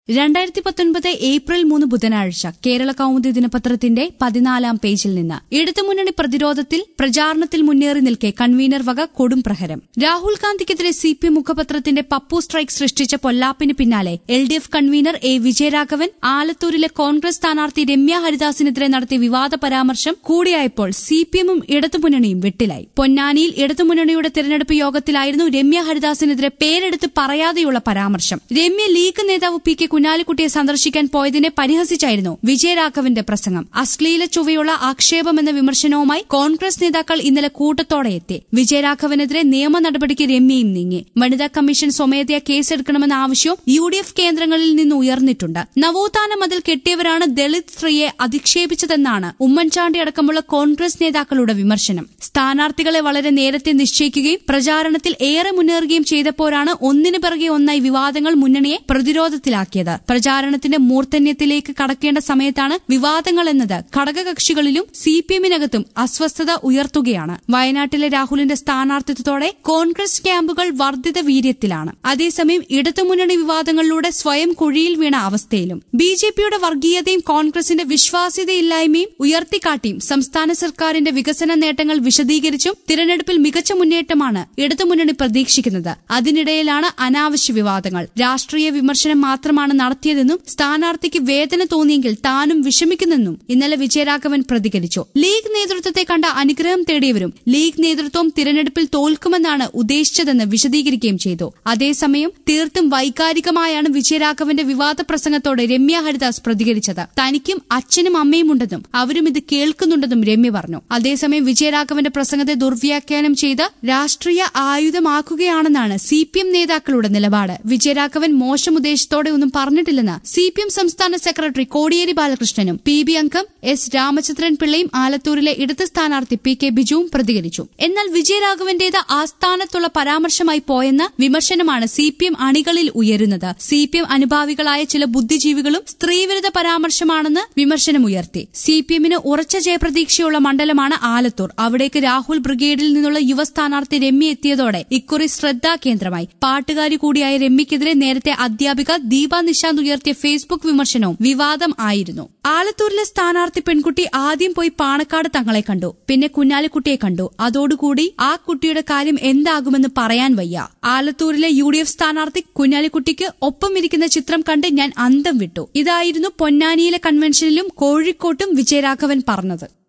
രണ്ടായിരത്തി പത്തൊൻപത് ഏപ്രിൽ മൂന്ന് ബുധനാഴ്ച കേരള കൗമുദി ദിനപത്രത്തിന്റെ പതിനാലാം പേജിൽ നിന്ന് ഇടതുമുന്നണി പ്രതിരോധത്തിൽ പ്രചാരണത്തിൽ മുന്നേറി നിൽക്കെ കൺവീനർ വക കൊടും പ്രഹരം രാഹുൽ ഗാന്ധിക്കെതിരെ സി പി മുഖപത്രത്തിന്റെ പപ്പു സ്ട്രൈക്ക് സൃഷ്ടിച്ച പൊല്ലാപ്പിന് പിന്നാലെ L D F convener A Vijayaraghavan ആലത്തൂരിലെ കോൺഗ്രസ് സ്ഥാനാർത്ഥി രമ്യ ഹരിദാസിനെതിരെ നടത്തിയ വിവാദ പരാമർശം കൂടിയായപ്പോൾ സി പി എമ്മും ഇടതുമുന്നണിയും വെട്ടിലായി പൊന്നാനിയിൽ ഇടതുമുന്നണിയുടെ തെരഞ്ഞെടുപ്പ് യോഗത്തിലായിരുന്നു രമ്യ ഹരിദാസിനെതിരെ പേരെടുത്ത് പറയാതെയുള്ള പരാമർശം രമ്യ ലീഗ് നേതാവ് പി കെ കുഞ്ഞാലിക്കുട്ടിയെ സന്ദർശിക്കാൻ പോയതിനെ പരിഹസിച്ചായിരുന്നു വിജയരാഘവന്റെ പ്രസംഗം അശ്ലീല ചുവയുള്ള ആക്ഷേപമെന്ന വിമർശനവുമായി കോൺഗ്രസ് നേതാക്കൾ ഇന്നലെ കൂട്ടത്തോടെ എത്തി വിജയരാഘവനെതിരെ നിയമ നടപടിക്ക് രമ്യയും നീങ്ങി വനിതാ കമ്മീഷൻ സ്വമേധയാ കേസെടുക്കണമെന്ന ആവശ്യവും യു ഡി എഫ് കേന്ദ്രങ്ങളിൽ നിന്ന് ഉയർന്നിട്ടുണ്ട് നവോത്ഥാന മതിൽ കെട്ടിയവരാണ് ദളിത് സ്ത്രീയെ അധിക്ഷേപിച്ചതെന്നാണ് ഉമ്മൻചാണ്ടി അടക്കമുള്ള കോൺഗ്രസ് നേതാക്കളുടെ വിമർശനം സ്ഥാനാർത്ഥികളെ വളരെ നേരത്തെ നിശ്ചയിക്കുകയും പ്രചാരണത്തിൽ ഏറെ മുന്നേറുകയും ചെയ്തപ്പോഴാണ് ഒന്നിനു പിറകെ ഒന്നായി വിവാദങ്ങൾ മുന്നണിയെ പ്രതിരോധത്തിലാക്കിയത് പ്രചാരണത്തിന്റെ മൂർധന്യത്തിലേക്ക് കടക്കേണ്ട സമയത്താണ് വിവാദങ്ങൾ എന്നത് ഘടകകക്ഷികളിലും സി പി എമ്മിനകത്തും അസ്വസ്ഥത ഉയർത്തുകയാണ് വയനാട്ടിലെ രാഹുലിന്റെ സ്ഥാനാർത്ഥിത്വത്തോടെ കോൺഗ്രസ് ക്യാമ്പുകൾ വർദ്ധിത വീര്യത്തിലാണ് അതേസമയം ഇടതുമുന്നണി വിവാദങ്ങളിലൂടെ സ്വയം കുഴിയിൽ വീണ അവസ്ഥയിലും ബി ജെ പിയുടെ വർഗീയതയും കോൺഗ്രസിന്റെ വിശ്വാസ്യതയില്ലായ്മയും ഉയർത്തിക്കാട്ടിയും സംസ്ഥാന സർക്കാരിന്റെ വികസന നേട്ടങ്ങൾ വിശദീകരിച്ചും തിരഞ്ഞെടുപ്പിൽ മികച്ച മുന്നേറ്റമാണ് ഇടതുമുന്നണി പ്രതീക്ഷിക്കുന്നത് അതിനിടയിലാണ് അനാവശ്യ വിവാദങ്ങൾ രാഷ്ട്രീയ വിമർശനം മാത്രമാണ് നടത്തിയതെന്നും സ്ഥാനാർത്ഥിക്ക് വേദന തോന്നിയെങ്കിൽ താനും വിഷമിക്കുന്നെന്നും ഇന്നലെ വിജയരാഘവൻ പ്രതികരിച്ചു ലീഗ് നേതൃത്വത്തെ കണ്ട അനുഗ്രഹം തേടിയവരും ലീഗ് നേതൃത്വം തിരഞ്ഞെടുപ്പിൽ തോൽക്കുമെന്നാണ് ഉദ്ദേശിച്ചതെന്ന് വിശദീകരിക്കുകയും ചെയ്തു അതേസമയം തീർത്തും വൈകാരികമായാണ് വിജയരാഘവന്റെ വിവാദ പ്രസംഗത്തോടെ രമ്യ ഹരിദാസ് പ്രതികരിച്ചത് തനിക്കും അച്ഛനും അമ്മയും ഉണ്ടെന്നും അവരും ഇത് കേൾക്കുന്നുണ്ടെന്നും രമ്യ പറഞ്ഞു അതേസമയം വിജയരാഘവന്റെ പ്രസംഗത്തെ ദുർവ്യാഖ്യാനം ചെയ്ത് രാഷ്ട്രീയ ആയുധമാക്കുകയാണെന്നാണ് സി പി എം നേതാക്കളുടെ നിലപാട് വിജയരാഘവൻ മോശം ഉദ്ദേശത്തോടെ ഒന്നും പറഞ്ഞിട്ടില്ലെന്ന് സി പി എം സംസ്ഥാന സെക്രട്ടറി കോടിയേരി ബാലകൃഷ്ണനും പി ബി അംഗം എസ് രാമചന്ദ്രൻ പിള്ളയും ആലത്തൂരിലെ ഇടത് സ്ഥാനാർത്ഥി പി കെ ബിജുവും പ്രതികരിച്ചു എന്നാൽ വിജയരാഘവന്റേത് ആസ്ഥാനത്തുള്ള പരാമർശമായി പോയെന്ന വിമർശനമാണ് സി പി എം അണികളിൽ ഉയരുന്നത് സി പി എം അനുഭാവികളായ ചില ബുദ്ധിജീവികളും സ്ത്രീവിരുദ്ധ പരാമർശമാണെന്ന് വിമർശനമുയർത്തി സി പി എമ്മിന് ഉറച്ച ജയപ്രതീക്ഷയുള്ള മണ്ഡലമാണ് ആലത്തൂർ അവിടേക്ക് രാഹുൽ ബ്രിഗേഡിൽ നിന്നുള്ള യുവ സ്ഥാനാർത്ഥി രമ്യ എത്തിയതോടെ ഇക്കുറി ശ്രദ്ധാകേന്ദ്രമായി പാട്ടുകാരി കൂടിയായ രമ്യക്കെതിരെ നേരത്തെ അധ്യാപിക ദീപ നിശാന്ത് ഉയർത്തിയ ഫേസ്ബുക്ക് വിമർശനവും വിവാദം ആയിരുന്നു ആലത്തൂരിലെ സ്ഥാനാർത്ഥി പെൺകുട്ടി ആദ്യം പോയി പാണക്കാട് തങ്ങളെ കണ്ടു പിന്നെ കുഞ്ഞാലിക്കുട്ടിയെ കണ്ടു അതോടുകൂടി ആ കുട്ടിയുടെ കാര്യം എന്താകുമെന്ന് പറയാൻ വയ്യ ആലത്തൂരിലെ യു ഡി എഫ് സ്ഥാനാർത്ഥി കുഞ്ഞാലിക്കുട്ടിക്ക് ഒപ്പം ഇരിക്കുന്ന ചിത്രം കണ്ട് ഞാൻ അന്തം വിട്ടു ഇതായിരുന്നു പൊന്നാനിയിലെ കൺവെൻഷനിലും കോഴിക്കോട്ടും വിജയരാഘവൻ പറഞ്ഞത്